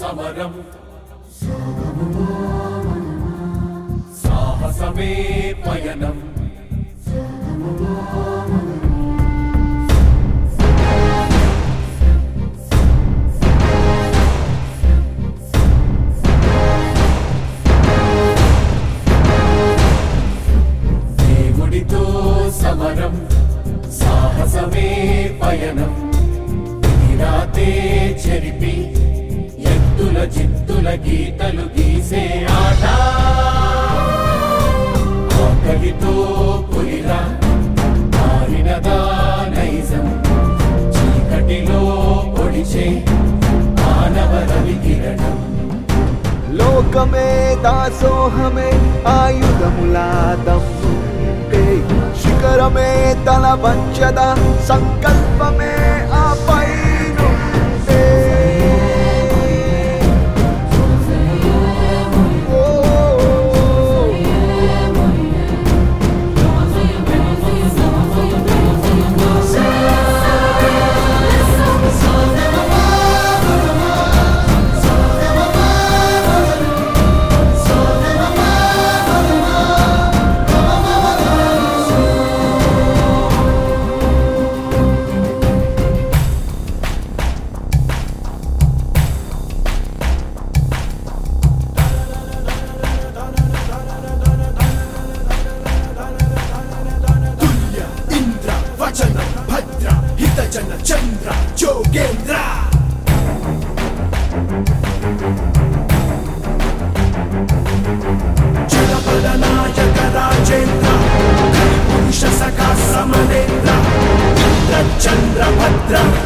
సమరం సాహసమే పయనం దేవుడితో సమరం సాహసమే పయనం రాతే చెరిపి ఎత్తుల చిత్తుల గీతలు గీసే ఆట ఆకలితో పులిరా మారినదా నైజం చీకటిలో పొడిచే మానవ రవి కిరణం లోకమే దాసోహమే ఆయుధములా దమ్ముంటే శిఖరమే తల వంచద సంకల్పమే ఆ పైనుంటే ఓ, తుల్య ఇంద్ర వచన భద్ర హితజన చంద్ర జోగేంద్ర జనపద నాయక రాజేంద్ర పురుష సఖా సమరేంద్ర ఇంద్ర చంద్ర భద్ర